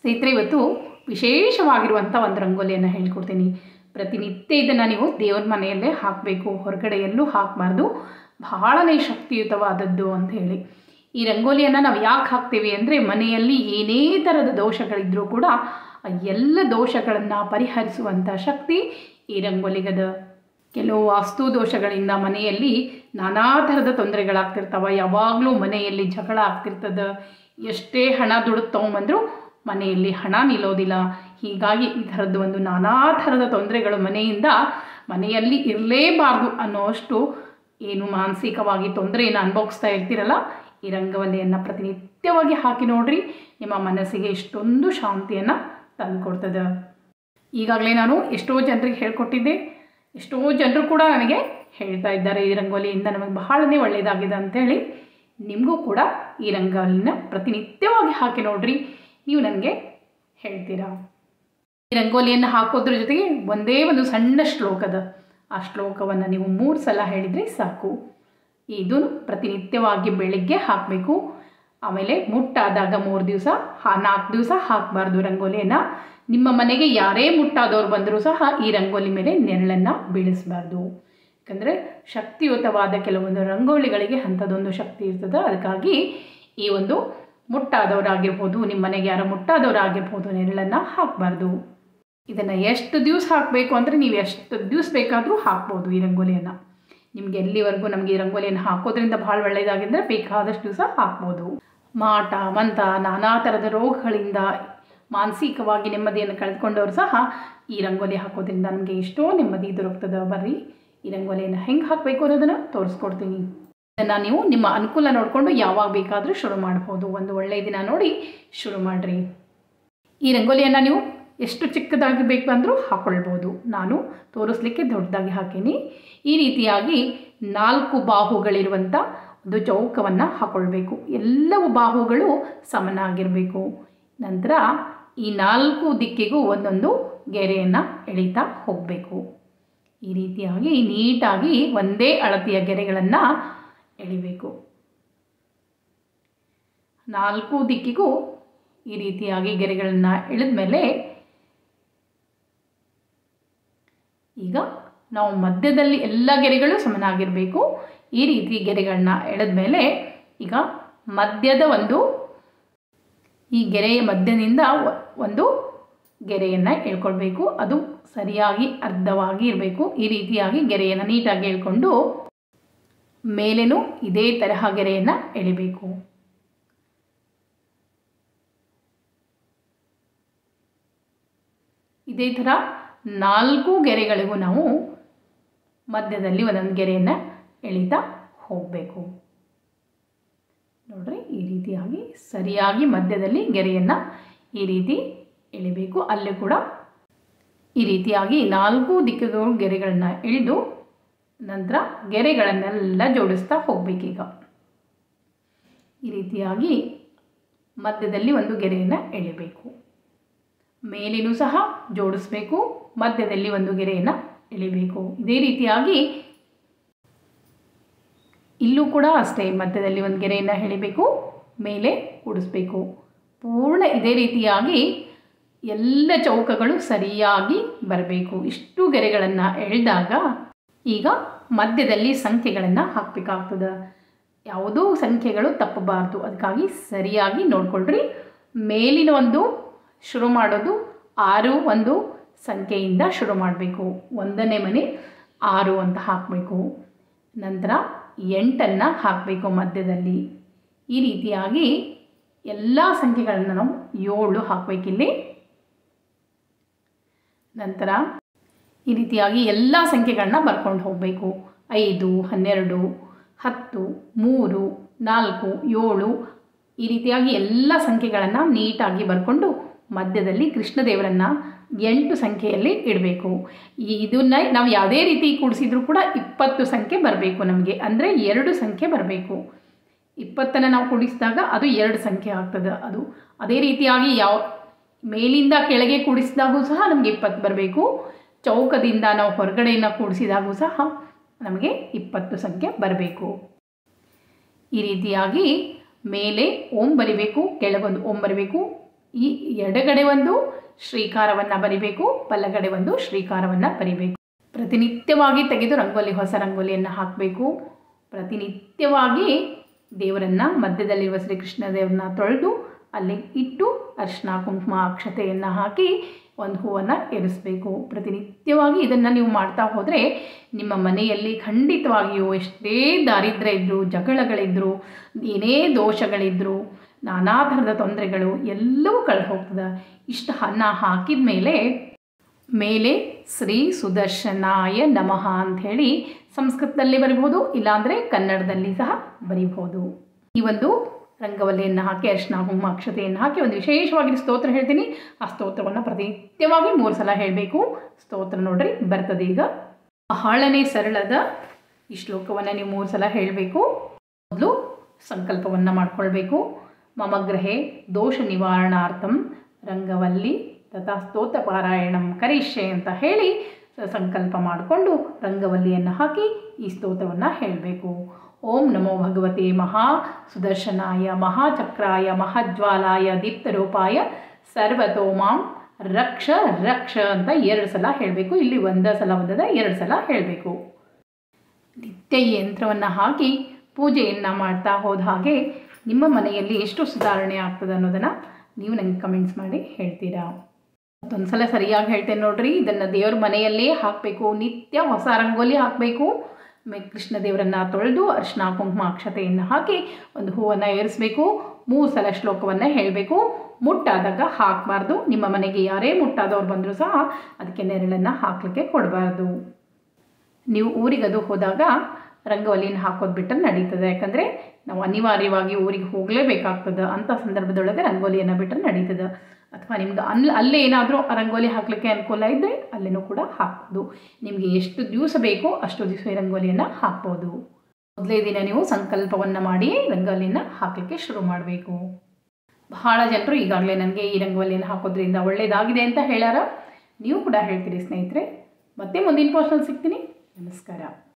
ಸ್ನೇಹಿತರೆ ಇವತ್ತು ವಿಶೇಷವಾಗಿರುವಂಥ ಒಂದು ರಂಗೋಲಿಯನ್ನು ಹೇಳ್ಕೊಡ್ತೀನಿ ಪ್ರತಿನಿತ್ಯ ಇದನ್ನು ನೀವು ದೇವ್ರ ಮನೆಯಲ್ಲೇ ಹಾಕಬೇಕು ಹೊರಗಡೆ ಎಲ್ಲೂ ಹಾಕಬಾರ್ದು ಬಹಳನೇ ಶಕ್ತಿಯುತವಾದದ್ದು ಅಂತ ಹೇಳಿ ಈ ರಂಗೋಲಿಯನ್ನು ನಾವು ಯಾಕೆ ಹಾಕ್ತೀವಿ ಅಂದರೆ ಮನೆಯಲ್ಲಿ ಏನೇ ಥರದ ದೋಷಗಳಿದ್ರೂ ಕೂಡ ಆ ಎಲ್ಲ ದೋಷಗಳನ್ನು ಪರಿಹರಿಸುವಂಥ ಶಕ್ತಿ ಈ ರಂಗೋಲಿಗದ ಕೆಲವು ವಾಸ್ತು ದೋಷಗಳಿಂದ ಮನೆಯಲ್ಲಿ ನಾನಾ ಥರದ ತೊಂದರೆಗಳಾಗ್ತಿರ್ತಾವ ಯಾವಾಗಲೂ ಮನೆಯಲ್ಲಿ ಜಗಳ ಆಗ್ತಿರ್ತದೆ ಎಷ್ಟೇ ಹಣ ದುಡ್ಡು ತೊಗೊಂಬಂದರೂ ಮನೆಯಲ್ಲಿ ಹಣ ನಿಲ್ಲೋದಿಲ್ಲ ಹೀಗಾಗಿ ಈ ಥರದ್ದು ಒಂದು ನಾನಾ ಥರದ ತೊಂದರೆಗಳು ಮನೆಯಿಂದ ಮನೆಯಲ್ಲಿ ಇರಲೇಬಾರ್ದು ಅನ್ನೋಷ್ಟು ಏನು ಮಾನಸಿಕವಾಗಿ ತೊಂದರೆಯನ್ನು ಅನುಭವಿಸ್ತಾ ಇರ್ತೀರಲ್ಲ ಈ ರಂಗವಲ್ಲಿಯನ್ನು ಪ್ರತಿನಿತ್ಯವಾಗಿ ಹಾಕಿ ನೋಡ್ರಿ ನಿಮ್ಮ ಮನಸ್ಸಿಗೆ ಇಷ್ಟೊಂದು ಶಾಂತಿಯನ್ನು ತಂದುಕೊಡ್ತದೆ ಈಗಾಗಲೇ ನಾನು ಎಷ್ಟೋ ಜನರಿಗೆ ಹೇಳ್ಕೊಟ್ಟಿದ್ದೆ ಎಷ್ಟೋ ಜನರು ಕೂಡ ನನಗೆ ಹೇಳ್ತಾ ಇದ್ದಾರೆ ಈ ರಂಗೋಲಿಯಿಂದ ನಮಗೆ ಬಹಳನೇ ಒಳ್ಳೆಯದಾಗಿದೆ ಅಂಥೇಳಿ ನಿಮಗೂ ಕೂಡ ಈ ರಂಗೋಲಿನ ಪ್ರತಿನಿತ್ಯವಾಗಿ ಹಾಕಿ ನೋಡ್ರಿ ನೀವು ನನಗೆ ಹೇಳ್ತೀರಾ ಈ ರಂಗೋಲಿಯನ್ನು ಹಾಕೋದ್ರ ಜೊತೆಗೆ ಒಂದೇ ಒಂದು ಸಣ್ಣ ಶ್ಲೋಕದ ಆ ಶ್ಲೋಕವನ್ನು ನೀವು ಮೂರು ಸಲ ಹೇಳಿದರೆ ಸಾಕು ಇದು ಪ್ರತಿನಿತ್ಯವಾಗಿ ಬೆಳಿಗ್ಗೆ ಹಾಕಬೇಕು ಆಮೇಲೆ ಮುಟ್ಟಾದಾಗ ಮೂರು ದಿವಸ ಹಾ ನಾಲ್ಕು ದಿವಸ ಹಾಕಬಾರ್ದು ರಂಗೋಲಿಯನ್ನು ನಿಮ್ಮ ಮನೆಗೆ ಯಾರೇ ಮುಟ್ಟಾದವ್ರು ಬಂದರೂ ಸಹ ಈ ರಂಗೋಲಿ ಮೇಲೆ ನೆರಳನ್ನು ಬೀಳಿಸಬಾರ್ದು ಯಾಕಂದರೆ ಶಕ್ತಿಯುತವಾದ ಕೆಲವೊಂದು ರಂಗೋಲಿಗಳಿಗೆ ಅಂಥದ್ದೊಂದು ಶಕ್ತಿ ಇರ್ತದೆ ಅದಕ್ಕಾಗಿ ಈ ಒಂದು ಮುಟ್ಟಾದವರಾಗಿರ್ಬೋದು ನಿಮ್ಮ ಮನೆಗೆ ಯಾರೋ ಮುಟ್ಟಾದವರಾಗಿರ್ಬೋದು ನೆರಳನ್ನು ಹಾಕಬಾರ್ದು ಇದನ್ನು ಎಷ್ಟು ದಿವಸ ಹಾಕಬೇಕು ಅಂದರೆ ನೀವು ಎಷ್ಟು ದಿವಸ ಬೇಕಾದರೂ ಹಾಕ್ಬೋದು ಈ ರಂಗೋಲಿಯನ್ನು ನಿಮಗೆ ಎಲ್ಲಿವರೆಗೂ ನಮಗೆ ಈ ರಂಗೋಲಿಯನ್ನು ಹಾಕೋದ್ರಿಂದ ಭಾಳ ಒಳ್ಳೆಯದಾಗಿದ್ದರೆ ಬೇಕಾದಷ್ಟು ದಿವಸ ಹಾಕ್ಬೋದು ಮಾಟ ಮಂತ ನಾನಾ ಥರದ ರೋಗಗಳಿಂದ ಮಾನಸಿಕವಾಗಿ ನೆಮ್ಮದಿಯನ್ನು ಕಳೆದುಕೊಂಡವರು ಸಹ ಈ ರಂಗೋಲಿ ಹಾಕೋದ್ರಿಂದ ನಮಗೆ ಎಷ್ಟೋ ನೆಮ್ಮದಿ ದೊರಕ್ತದೆ ಬರ್ರಿ ಈ ರಂಗೋಲಿಯನ್ನು ಹೆಂಗೆ ಹಾಕಬೇಕು ಅನ್ನೋದನ್ನು ತೋರಿಸ್ಕೊಡ್ತೀನಿ ಇದನ್ನು ನೀವು ನಿಮ್ಮ ಅನುಕೂಲ ನೋಡಿಕೊಂಡು ಯಾವಾಗ ಬೇಕಾದರೂ ಶುರು ಮಾಡ್ಬೋದು ಒಂದು ಒಳ್ಳೆಯ ದಿನ ನೋಡಿ ಶುರು ಮಾಡಿರಿ ಈ ರಂಗೋಲಿಯನ್ನು ನೀವು ಎಷ್ಟು ಚಿಕ್ಕದಾಗಿ ಬೇಕು ಅಂದರೂ ಹಾಕ್ಕೊಳ್ಬೋದು ನಾನು ತೋರಿಸ್ಲಿಕ್ಕೆ ದೊಡ್ಡದಾಗಿ ಹಾಕೀನಿ ಈ ರೀತಿಯಾಗಿ ನಾಲ್ಕು ಬಾಹುಗಳಿರುವಂಥ ಒಂದು ಚೌಕವನ್ನು ಹಾಕ್ಕೊಳ್ಬೇಕು ಎಲ್ಲವೂ ಬಾಹುಗಳು ಸಮನಾಗಿರಬೇಕು ನಂತರ ಈ ನಾಲ್ಕು ದಿಕ್ಕಿಗೂ ಒಂದೊಂದು ಗೆರೆಯನ್ನು ಎಳಿತಾ ಹೋಗಬೇಕು ಈ ರೀತಿಯಾಗಿ ನೀಟಾಗಿ ಒಂದೇ ಅಳತೆಯ ಗೆರೆಗಳನ್ನು ಎಳಿಬೇಕು ನಾಲ್ಕು ದಿಕ್ಕಿಗೂ ಈ ರೀತಿಯಾಗಿ ಗೆರೆಗಳನ್ನು ಎಳೆದ ಮೇಲೆ ಈಗ ನಾವು ಮಧ್ಯದಲ್ಲಿ ಎಲ್ಲ ಗೆರೆಗಳು ಸಮನಾಗಿರಬೇಕು ಈ ರೀತಿ ಗೆರೆಗಳನ್ನ ಎಳೆದ ಮೇಲೆ ಈಗ ಮಧ್ಯದ ಒಂದು ಈ ಗೆರೆಯ ಮಧ್ಯದಿಂದ ಒಂದು ಗೆರೆಯನ್ನು ಎಳ್ಕೊಳ್ಬೇಕು ಅದು ಸರಿಯಾಗಿ ಅರ್ಧವಾಗಿ ಇರಬೇಕು ಈ ರೀತಿಯಾಗಿ ಗೆರೆಯನ್ನು ನೀಟಾಗಿ ಎಳ್ಕೊಂಡು ಮೇಲೇನೂ ಇದೇ ತರಹ ಗೆರೆಯನ್ನು ಎಳಿಬೇಕು ಇದೇ ಥರ ನಾಲ್ಕು ಗೆರೆಗಳಿಗೂ ನಾವು ಮಧ್ಯದಲ್ಲಿ ಒಂದೊಂದು ಗೆರೆಯನ್ನು ಎಳಿತಾ ಹೋಗಬೇಕು ನೋಡ್ರಿ ಈ ರೀತಿಯಾಗಿ ಸರಿಯಾಗಿ ಮಧ್ಯದಲ್ಲಿ ಗೆರೆಯನ್ನು ಈ ರೀತಿ ಎಳಿಬೇಕು ಅಲ್ಲಿ ಕೂಡ ಈ ರೀತಿಯಾಗಿ ನಾಲ್ಕು ದಿಕ್ಕುಗಳು ಗೆರೆಗಳನ್ನ ಎಳೆದು ನಂತರ ಗೆರೆಗಳನ್ನೆಲ್ಲ ಜೋಡಿಸ್ತಾ ಹೋಗಬೇಕೀಗ ಈ ರೀತಿಯಾಗಿ ಮಧ್ಯದಲ್ಲಿ ಒಂದು ಗೆರೆಯನ್ನು ಎಳಿಬೇಕು ಮೇಲಿನೂ ಸಹ ಜೋಡಿಸ್ಬೇಕು ಮಧ್ಯದಲ್ಲಿ ಒಂದು ಗೆರೆಯನ್ನು ಎಳಿಬೇಕು ಇದೇ ರೀತಿಯಾಗಿ ಇಲ್ಲೂ ಕೂಡ ಅಷ್ಟೇ ಮಧ್ಯದಲ್ಲಿ ಒಂದು ಗೆರೆಯನ್ನು ಎಳಿಬೇಕು ಮೇಲೆ ಕೂಡಿಸ್ಬೇಕು ಪೂರ್ಣ ಇದೇ ರೀತಿಯಾಗಿ ಎಲ್ಲ ಚೌಕಗಳು ಸರಿಯಾಗಿ ಬರಬೇಕು ಇಷ್ಟು ಗೆರೆಗಳನ್ನು ಎಳೆದಾಗ ಈಗ ಮಧ್ಯದಲ್ಲಿ ಸಂಖ್ಯೆಗಳನ್ನು ಹಾಕಬೇಕಾಗ್ತದೆ ಯಾವುದೂ ಸಂಖ್ಯೆಗಳು ತಪ್ಪಬಾರ್ದು ಅದಕ್ಕಾಗಿ ಸರಿಯಾಗಿ ನೋಡ್ಕೊಳ್ರಿ ಮೇಲಿನ ಒಂದು ಶುರು ಮಾಡೋದು ಆರು ಒಂದು ಸಂಖ್ಯೆಯಿಂದ ಶುರು ಮಾಡಬೇಕು ಒಂದನೇ ಮನೆ ಆರು ಅಂತ ಹಾಕಬೇಕು ನಂತರ ಎಂಟನ್ನು ಹಾಕಬೇಕು ಮಧ್ಯದಲ್ಲಿ ಈ ರೀತಿಯಾಗಿ ಎಲ್ಲ ಸಂಖ್ಯೆಗಳನ್ನು ನಾವು ಏಳು ಹಾಕಬೇಕಿಲ್ಲಿ ನಂತರ ಈ ರೀತಿಯಾಗಿ ಎಲ್ಲ ಸಂಖ್ಯೆಗಳನ್ನ ಬರ್ಕೊಂಡು ಹೋಗಬೇಕು ಐದು ಹನ್ನೆರಡು ಹತ್ತು ಮೂರು ನಾಲ್ಕು ಏಳು ಈ ರೀತಿಯಾಗಿ ಎಲ್ಲ ಸಂಖ್ಯೆಗಳನ್ನು ನೀಟಾಗಿ ಬರ್ಕೊಂಡು ಮಧ್ಯದಲ್ಲಿ ಕೃಷ್ಣದೇವರನ್ನು ಎಂಟು ಸಂಖ್ಯೆಯಲ್ಲಿ ಇಡಬೇಕು ಇದನ್ನ ನಾವು ಯಾವುದೇ ರೀತಿ ಕೂಡಿಸಿದ್ರೂ ಕೂಡ ಇಪ್ಪತ್ತು ಸಂಖ್ಯೆ ಬರಬೇಕು ನಮಗೆ ಅಂದರೆ ಎರಡು ಸಂಖ್ಯೆ ಬರಬೇಕು ಇಪ್ಪತ್ತನ್ನು ನಾವು ಕೂಡಿಸಿದಾಗ ಅದು ಎರಡು ಸಂಖ್ಯೆ ಆಗ್ತದೆ ಅದು ಅದೇ ರೀತಿಯಾಗಿ ಯಾವ ಮೇಲಿಂದ ಕೆಳಗೆ ಕೂಡಿಸಿದಾಗೂ ಸಹ ನಮಗೆ ಇಪ್ಪತ್ತು ಬರಬೇಕು ಚೌಕದಿಂದ ನಾವು ಹೊರಗಡೆಯಿಂದ ಕೂಡಿಸಿದಾಗೂ ಸಹ ನಮಗೆ ಇಪ್ಪತ್ತು ಸಂಖ್ಯೆ ಬರಬೇಕು ಈ ರೀತಿಯಾಗಿ ಮೇಲೆ ಓಂ ಬರಿಬೇಕು ಕೆಳಗೊಂದು ಓಂ ಬರಬೇಕು ಈ ಎಡಗಡೆ ಒಂದು ಶ್ರೀಕಾರವನ್ನು ಬರಿಬೇಕು ಬಲಗಡೆ ಒಂದು ಶ್ರೀಕಾರವನ್ನು ಬರಿಬೇಕು ಪ್ರತಿನಿತ್ಯವಾಗಿ ತೆಗೆದು ರಂಗೋಲಿ ಹೊಸ ರಂಗೋಲಿಯನ್ನು ಹಾಕಬೇಕು ಪ್ರತಿನಿತ್ಯವಾಗಿ ದೇವರನ್ನು ಮಧ್ಯದಲ್ಲಿರುವ ಶ್ರೀಕೃಷ್ಣ ದೇವರನ್ನ ತೊಳೆದು ಅಲ್ಲಿ ಇಟ್ಟು ಅರಿಶಿನ ಕುಂಕುಮ ಅಕ್ಷತೆಯನ್ನು ಹಾಕಿ ಒಂದು ಹೂವನ್ನು ಏರಿಸಬೇಕು ಪ್ರತಿನಿತ್ಯವಾಗಿ ಇದನ್ನು ನೀವು ಮಾಡ್ತಾ ಹೋದರೆ ನಿಮ್ಮ ಮನೆಯಲ್ಲಿ ಖಂಡಿತವಾಗಿಯೂ ಎಷ್ಟೇ ದಾರಿದ್ರ್ಯ ಇದ್ದರೂ ಜಗಳಗಳಿದ್ದರೂ ಏನೇ ದೋಷಗಳಿದ್ದರೂ ನಾನಾ ಥರದ ತೊಂದರೆಗಳು ಎಲ್ಲವೂ ಕಳೆದು ಹೋಗ್ತದೆ ಇಷ್ಟು ಅನ್ನ ಹಾಕಿದ ಮೇಲೆ ಮೇಲೆ ಶ್ರೀ ಸುದರ್ಶನಾಯ ನಮಃ ಅಂಥೇಳಿ ಸಂಸ್ಕೃತದಲ್ಲಿ ಬರಿಬೋದು ಇಲ್ಲಾಂದರೆ ಕನ್ನಡದಲ್ಲಿ ಸಹ ಬರಿಬೋದು ಈ ಒಂದು ರಂಗವಲ್ಲಿಯನ್ನು ಹಾಕಿ ಅರಿಶಿನ ಕುಂಕುಮ ಅಕ್ಷತೆಯನ್ನು ಹಾಕಿ ಒಂದು ವಿಶೇಷವಾಗಿ ಸ್ತೋತ್ರ ಹೇಳ್ತೀನಿ ಆ ಸ್ತೋತ್ರವನ್ನು ಪ್ರತಿನಿತ್ಯವಾಗಿ ಮೂರು ಸಲ ಹೇಳಬೇಕು ಸ್ತೋತ್ರ ನೋಡ್ರಿ ಬರ್ತದೆ ಈಗ ಬಹಳನೇ ಸರಳದ ಈ ಶ್ಲೋಕವನ್ನು ನೀವು ಮೂರು ಸಲ ಹೇಳಬೇಕು ಮೊದಲು ಸಂಕಲ್ಪವನ್ನು ಮಾಡ್ಕೊಳ್ಬೇಕು ಮಮ ಗೃಹೆ ದೋಷ ನಿವಾರಣಾರ್ಥಂ ರಂಗವಲ್ಲಿ ತಥಾ ಸ್ತೋತ್ರ ಪಾರಾಯಣಂ ಕರಿಷ್ಯೆ ಅಂತ ಹೇಳಿ ಸಂಕಲ್ಪ ಮಾಡಿಕೊಂಡು ರಂಗವಲ್ಲಿಯನ್ನು ಹಾಕಿ ಈ ಸ್ತೋತ್ರವನ್ನು ಹೇಳಬೇಕು ಓಂ ನಮೋ ಭಗವತೆ ಮಹಾ ಸುದರ್ಶನಾಯ ಮಹಾಚಕ್ರಾಯ ಮಹಾಜ್ವಾಲಾಯ ದೀಪ್ತರೂಪಾಯ ಸರ್ವತೋ ಮಾಂ ರಕ್ಷ ರಕ್ಷ ಅಂತ ಎರಡು ಸಲ ಹೇಳಬೇಕು ಇಲ್ಲಿ ಒಂದೇ ಸಲ ಒಂದದ ಎರಡು ಸಲ ಹೇಳಬೇಕು ನಿತ್ಯ ಈ ಯಂತ್ರವನ್ನು ಹಾಕಿ ಪೂಜೆಯನ್ನು ಮಾಡ್ತಾ ಹೋದ ಹಾಗೆ ನಿಮ್ಮ ಮನೆಯಲ್ಲಿ ಎಷ್ಟು ಸುಧಾರಣೆ ಆಗ್ತದೆ ಅನ್ನೋದನ್ನು ನೀವು ನನಗೆ ಕಮೆಂಟ್ಸ್ ಮಾಡಿ ಹೇಳ್ತೀರಾ ಮತ್ತೊಂದು ಸಲ ಸರಿಯಾಗಿ ಹೇಳ್ತೇನೆ ನೋಡ್ರಿ ಇದನ್ನು ದೇವ್ರ ಮನೆಯಲ್ಲೇ ಹಾಕಬೇಕು ನಿತ್ಯ ಹೊಸ ರಂಗೋಲಿ ಹಾಕಬೇಕು ಆಮೇಲೆ ಕೃಷ್ಣ ದೇವರನ್ನು ತೊಳೆದು ಅರಿಶಿನ ಕುಂಕುಮ ಅಕ್ಷತೆಯನ್ನು ಹಾಕಿ ಒಂದು ಹೂವನ್ನು ಏರಿಸಬೇಕು ಮೂರು ಸಲ ಶ್ಲೋಕವನ್ನು ಹೇಳಬೇಕು ಮುಟ್ಟಾದಾಗ ಹಾಕಬಾರ್ದು ನಿಮ್ಮ ಮನೆಗೆ ಯಾರೇ ಮುಟ್ಟಾದವ್ರು ಬಂದರೂ ಸಹ ಅದಕ್ಕೆ ನೆರಳನ್ನು ಹಾಕಲಿಕ್ಕೆ ಕೊಡಬಾರ್ದು ನೀವು ಊರಿಗದು ಹೋದಾಗ ರಂಗವಲ್ಲಿನ ಹಾಕೋದು ಬಿಟ್ಟರೆ ನಡೀತದೆ ಯಾಕಂದರೆ ನಾವು ಅನಿವಾರ್ಯವಾಗಿ ಊರಿಗೆ ಹೋಗಲೇಬೇಕಾಗ್ತದೆ ಅಂಥ ಸಂದರ್ಭದೊಳಗೆ ರಂಗೋಲಿಯನ್ನು ಬಿಟ್ಟರೆ ನಡೀತದೆ ಅಥವಾ ನಿಮ್ಗೆ ಅಲ್ಲಿ ಅಲ್ಲೇ ಏನಾದರೂ ರಂಗೋಲಿ ಹಾಕಲಿಕ್ಕೆ ಅನುಕೂಲ ಇದ್ದರೆ ಅಲ್ಲಿನೂ ಕೂಡ ಹಾಕ್ಬೋದು ನಿಮಗೆ ಎಷ್ಟು ದಿವಸ ಬೇಕೋ ಅಷ್ಟು ದಿವಸ ಈ ರಂಗೋಲಿಯನ್ನು ಹಾಕ್ಬೋದು ಮೊದಲೇ ದಿನ ನೀವು ಸಂಕಲ್ಪವನ್ನು ಮಾಡಿ ರಂಗೋಲಿನ ಹಾಕಲಿಕ್ಕೆ ಶುರು ಮಾಡಬೇಕು ಬಹಳ ಜನರು ಈಗಾಗಲೇ ನನಗೆ ಈ ರಂಗೋಲಿಯನ್ನು ಹಾಕೋದ್ರಿಂದ ಒಳ್ಳೆಯದಾಗಿದೆ ಅಂತ ಹೇಳ್ಯಾರ ನೀವು ಕೂಡ ಹೇಳ್ತೀರಿ ಸ್ನೇಹಿತರೆ ಮತ್ತೆ ಮುಂದಿನ ಪೋಸ್ಟಲ್ಲಿ ಸಿಗ್ತೀನಿ ನಮಸ್ಕಾರ